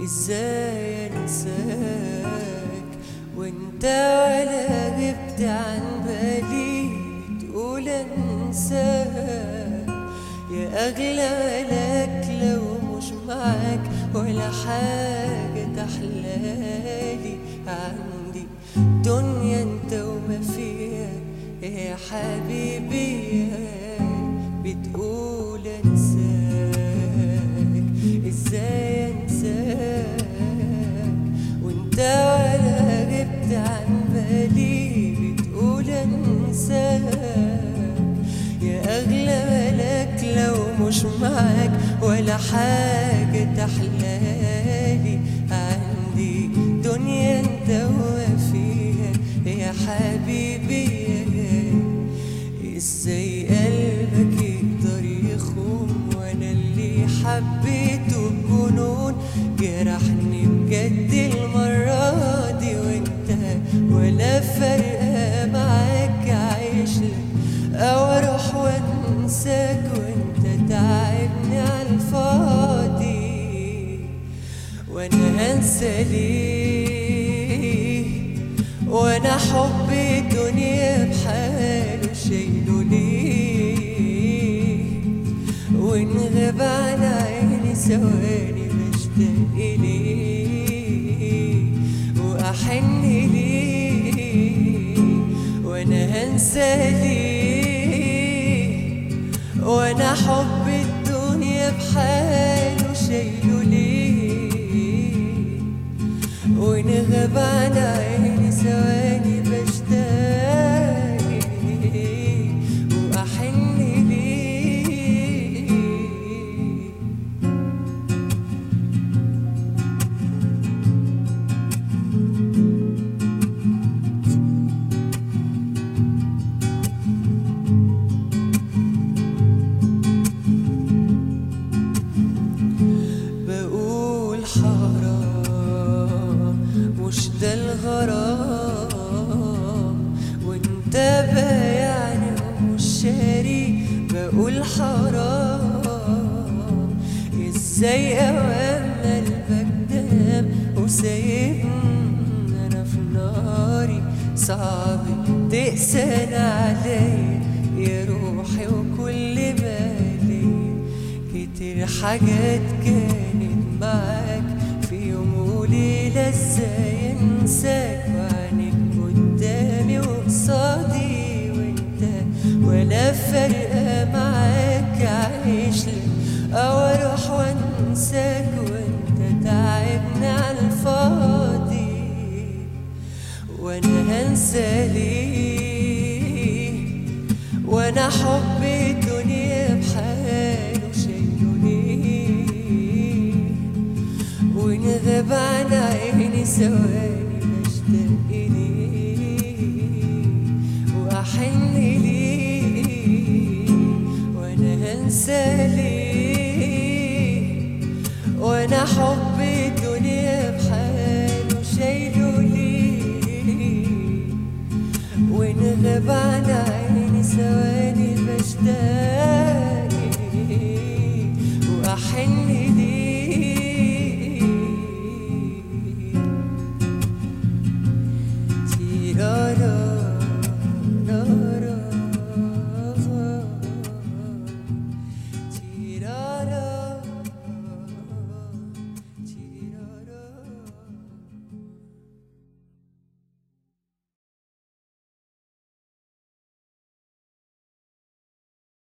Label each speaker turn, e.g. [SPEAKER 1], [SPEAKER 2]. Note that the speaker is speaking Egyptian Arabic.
[SPEAKER 1] ازاي انساك وانت ولا غبت عن بالي بتقول انساك يا اغلى ملاك لو مش معاك ولا حاجة تحلالي عندي دنيا انت وما فيها يا حبيبي بتقول انساك ازاي انساك وانت ولا غبت عن بالي بتقول انساك يا اغلى ملاك لو مش معاك ولا حاجة تحلالي عندي دنيا انت وفيها يا حبيبي ازاي قلبك يقدر يخون وانا اللي حبيته بجنون جرحني بجد المرة دي وانت ولا فارقة معاك عايش لك او اروح وانساك وانت تعبني على الفاضي وانا هنسى ليه وانا حبي الدنيا بحاله شايله ليه وان غاب عن عيني ثواني بشتاق ليه واحن ليه وانا هنسى ليه وانا حب الدنيا بحاله شايله ليه وإن غاب عن عيني ثواني بشتاق ليه وأحن ليه بقول حرام مش ده الغرام وانت بايعني ومش شاري بقول حرام ازاي اوام قلبك دام وسايبني انا في ناري صعب تقسن عليا يا روحي وكل بالي كتير حاجات كانت معاك في يوم وليلة ازاي انساك وعنك قدامي وقصادي وانت ولا فارقة معاك عايش لك او اروح وانساك وانت تعبني على الفاضي وانا هنسى ليه وانا حبي الدنيا بحاله شايله ليه وان غاب عن عيني ثواني بشتاق ليه واحن ليه وانا هنسى ليه وانا حبي الدنيا بحاله شايله ليه وان غاب عن